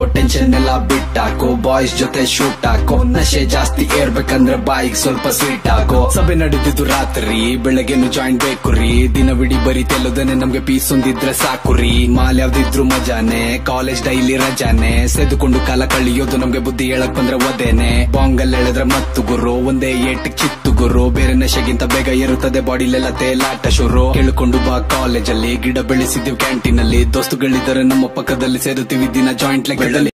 tension ಎಲ್ಲ ಬಿಟ್ಟಾಕೋ boys ಜೊತೆ shoot ಹಾಕೋ ನಶೆ ಜಾಸ್ತಿ ಏರ್ಬೇಕಂದ್ರೆ ಬಾಯಿಗೆ ಸ್ವಲ್ಪ ಸ್ವೀಟ್ ಹಾಕೋ ಸಭೆ ನಡೆದಿದ್ದು ರಾತ್ರಿ ಬೆಳಗ್ಗೆನು ಜಾಯಿಂಟ್ ಬೇಕು ರೀ ದಿನವಿಡೀ ಬರೀ ತೆಲ್ಲುದನೆ ನಮ್ಗೆ ಪೀಸ್ ಒಂದಿದ್ರೆ ಸಾಕು ರೀ ಮಾಲ್ ಯಾವ್ದಿದ್ರು ಮಜಾನೆ ಕಾಲೇಜ್ ಡೈಲಿ ರಜಾನೆ ಸೆದುಕೊಂಡು ಕಾಲ ಕಳಿಯೋದು ನಮ್ಗೆ ಬುದ್ಧಿ ಹೇಳಕ್ ಬಂದ್ರೆ ಒದೇನೆ ಬಾಂಗಲ್ ಎಳೆದ್ರೆ ಮತ್ತು ಗುರು ಒಂದೇ ಏಟ್ ಕಿತ್ತು ಗುರು ಬೇರೆ ನಶೆಗಿಂತ ಬೇಗ ಇರುತ್ತದೆ ಬಾಡಿಲೆಲ್ಲ ತೇಲಾಟ ಶುರು ಕೇಳಿಕೊಂಡು ಬಾ ಕಾಲೇಜಲ್ಲಿ ಗಿಡ ಬೆಳೆಸಿದ್ದೀವಿ ಕ್ಯಾಂಟೀನ್ ಅಲ್ಲಿ ದೋಸ್ತುಗಳಿದ್ದಾರೆ ನಮ್ಮ ಪಕ್ಕದಲ್ಲಿ ಸೇರುತ್ತೀವಿ ದಿನ ಜಾಯಿಂಟ್ ಲೆಕ್ಕದಲ್ಲಿ